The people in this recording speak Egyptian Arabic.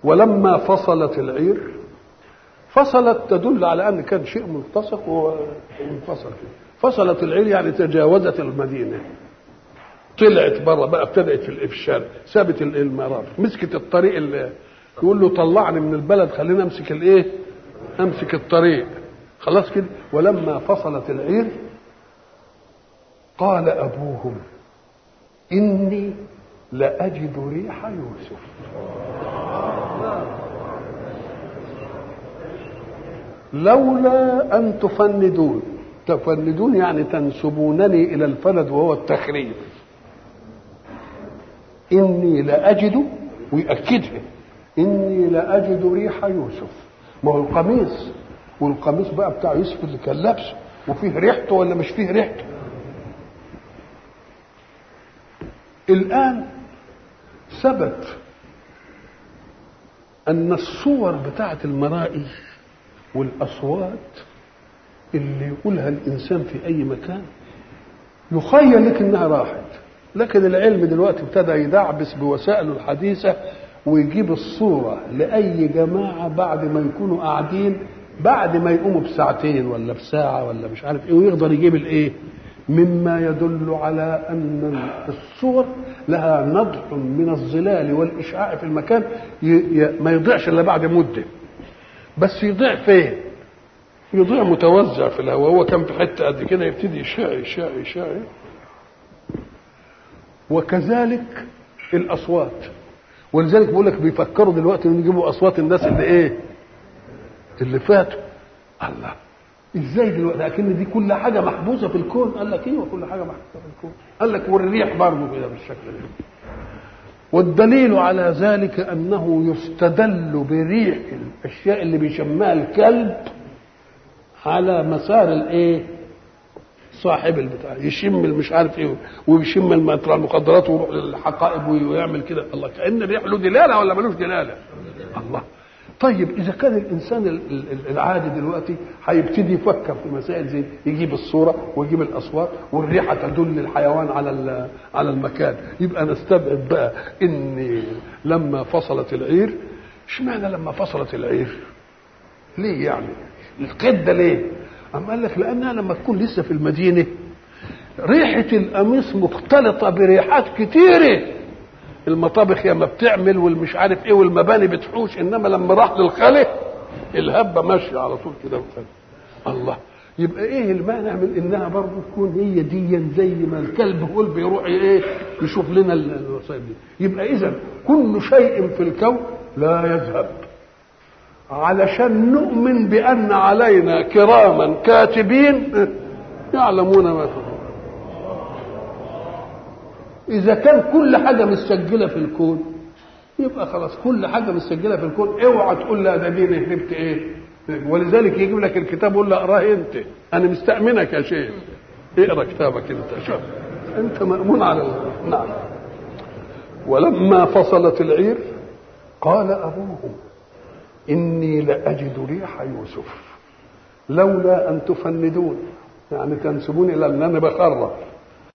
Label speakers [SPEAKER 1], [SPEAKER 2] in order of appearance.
[SPEAKER 1] ولما فصلت العير فصلت تدل على ان كان شيء ملتصق وانفصل فصلت العير يعني تجاوزت المدينه طلعت بره بقى ابتدات في الشارع سابت المرار مسكت الطريق اللي يقول له طلعني من البلد خلينا امسك الايه امسك الطريق خلاص كده ولما فصلت العير قال ابوهم اني لاجد ريح يوسف لولا ان تفندون تفندون يعني تنسبونني الى الفند وهو التخريب اني لاجد ويأكدها اني لاجد ريح يوسف ما هو القميص والقميص بقى بتاع يوسف اللي كان لابسه وفيه ريحته ولا مش فيه ريحته الان ثبت ان الصور بتاعه المرائي والاصوات اللي يقولها الانسان في اي مكان يخيل لك انها راحت لكن العلم دلوقتي ابتدى يدعبس بوسائله الحديثه ويجيب الصوره لاي جماعه بعد ما يكونوا قاعدين بعد ما يقوموا بساعتين ولا بساعه ولا مش عارف ايه ويقدر يجيب الايه مما يدل على ان الصور لها نضح من الظلال والاشعاع في المكان ي... ي... ما يضيعش الا بعد مده بس يضيع فين يضيع متوزع في الهواء هو كان في حته قد كده يبتدي يشع يشع يشع وكذلك الاصوات ولذلك بقول لك بيفكروا دلوقتي ان يجيبوا اصوات الناس اللي ايه اللي فاتوا الله ازاي دلوقتي لكن دي كل حاجه محبوسه في الكون قال لك ايوه كل حاجه محبوسه في الكون قال لك والريح برضه كده بالشكل ده والدليل على ذلك انه يستدل بريح الاشياء اللي بيشمها الكلب على مسار الايه صاحب البتاع يشم مش عارف ايه ويشم المخدرات ويروح للحقائب ويعمل كده الله كان الريح له دلاله ولا ملوش دلاله الله طيب اذا كان الانسان العادي دلوقتي هيبتدي يفكر في مسائل زي يجيب الصوره ويجيب الاصوات والريحه تدل الحيوان على على المكان يبقى نستبعد بقى ان لما فصلت العير اشمعنى لما فصلت العير ليه يعني القيد ده ليه أم قال لك لانها لما تكون لسه في المدينه ريحه القميص مختلطه بريحات كتيره المطابخ يا ما بتعمل والمش عارف ايه والمباني بتحوش انما لما راح للخلق الهبه ماشيه على طول كده وكده الله يبقى ايه المانع من انها برضه تكون هي دي زي ما الكلب هو بيروح ايه يشوف لنا الوسائل دي يبقى اذا كل شيء في الكون لا يذهب علشان نؤمن بان علينا كراما كاتبين يعلمون ما تفعلون اذا كان كل حاجه مسجله في الكون يبقى خلاص كل حاجه مسجله في الكون اوعى تقول لا ده دي نهبت ايه ولذلك يجيب لك الكتاب يقول له اقراه انت انا مستامنك يا شيخ اقرا كتابك انت شوف انت مامون على ال... نعم ولما فصلت العير قال ابوهم اني لاجد ريح يوسف لولا ان تفندون يعني تنسبون الى ان انا بخرف